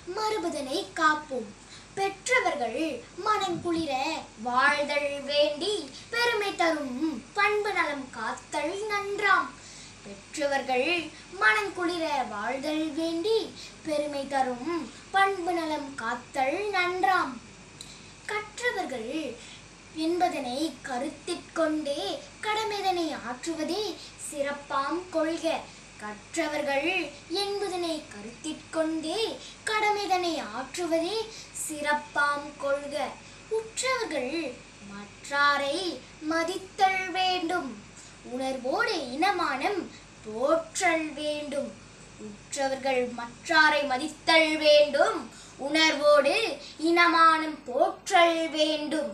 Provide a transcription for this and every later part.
மறுபதனை காப்போம் பெற்றவர்கள் மனங்குளிர வாழ்தல் வேண்டி பெருமை தரும் பண்பு நலம் காத்தல் நன்றாம் பெற்றவர்கள் மனங்குளிர வாழ்தல் வேண்டி பெருமை தரும் பண்பு நலம் காத்தல் நன்றாம் கற்றவர்கள் என்பதனை கருத்திற்கொண்டே கடமைதனை ஆற்றுவதே சிறப்பாம் கொள்க கற்றவர்கள் என்பதனை கருத்திற்கொண்டே கடமைதனை ஆற்றுவதே சிறப்பாம் கொள்க உற்றவர்கள் மற்றாரை மதித்தல் வேண்டும் உணர்வோடு இனமானம் போற்றல் வேண்டும் உற்றவர்கள் மற்றாரை மதித்தல் வேண்டும் உணர்வோடு இனமானம் போற்றல் வேண்டும்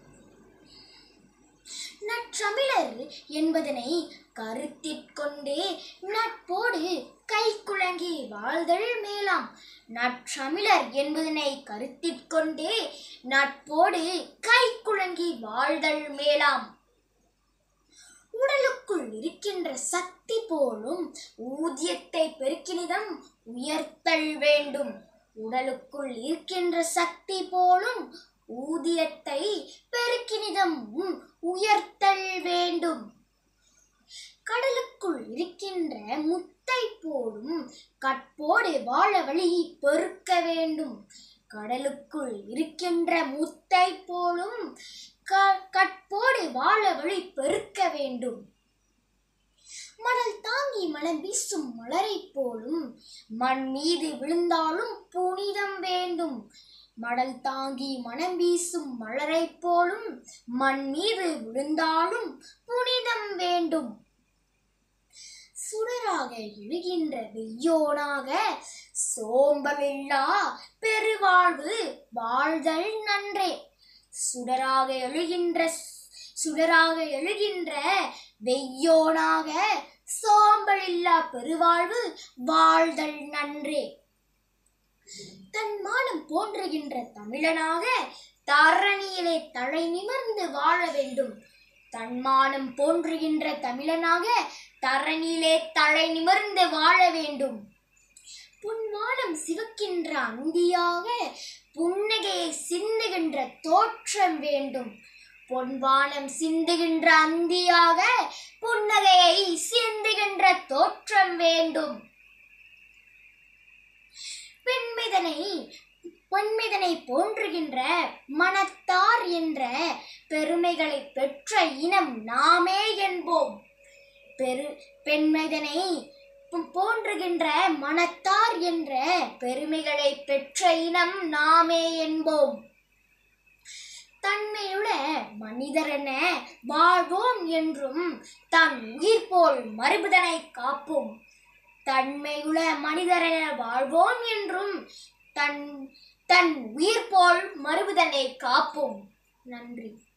நற்றமிழர் என்பதனை கருத்திற்கொண்டே நட்போடு கைக்குழங்கி வாழ்தல் மேலாம் நற்றமிழர் என்பதனை கருத்திற்கொண்டே நட்போடு கைக்குழங்கி வாழ்தல் மேலாம் உடலுக்குள் இருக்கின்ற சக்தி போலும் ஊதியத்தை பெருக்கினிதம் உயர்த்தல் வேண்டும் உடலுக்குள் இருக்கின்ற சக்தி போலும் ஊதியத்தை பெருக்கினிதம் உயர்த்தல் வேண்டும் கடலுக்குள் இருக்கின்ற முத்தை போலும் கற்போடு வாழ வழி பெருக்க வேண்டும் கடலுக்குள் இருக்கின்ற முத்தை போலும் க- கற்போடு வாழ வழி பெருக்க வேண்டும் மணல் தாங்கி மனம் வீசும் மலரைப் போலும் மண் மீது விழுந்தாலும் புனிதம் வேண்டும் மடல் தாங்கி மனம் வீசும் மலரைப் போலும் மண் மீது விழுந்தாலும் புனிதம் வேண்டும் சுடராக எழுகின்ற வெய்யோனாக சோம்பலில்லா பெருவாழ்வு வாழ்தல் நன்றே சுடராக எழுகின்ற சுடராக எழுகின்ற வெய்யோனாக சோம்பலில்லா பெருவாழ்வு வாழ்தல் நன்றே தன் மானம் போன்றுகின்ற தமிழனாக தரணியிலே தலை நிமிர்ந்து வாழ வேண்டும் தன்மானம் போன்றுகின்ற தமிழனாக தரணியிலே தலை நிமிர்ந்து வாழ வேண்டும் பொன்மானம் சிவக்கின்ற அந்தியாக புன்னகையை சிந்துகின்ற தோற்றம் வேண்டும் பொன்வானம் சிந்துகின்ற அந்தியாக புன்னகையை சிந்துகின்ற தோற்றம் வேண்டும் பெண்மிதனை பொன்மிதனை போன்றுகின்ற மனத்தார் என்ற பெருமைகளை பெற்ற இனம் நாமே என்போம் பெரு பெண்மைதனை போ- போன்றுகின்ற மனத்தார் என்ற பெருமைகளை பெற்ற இனம் நாமே என்போம் தன்மையுள்ள மனிதரென வாழ்வோம் என்றும் தன் உயிர் போல் மறுபுதனை காப்போம் தன்மையுள்ள மனிதரென வாழ்வோம் என்றும் தன் தன் உயிர் போல் மறுபுதனை காப்போம் நன்றி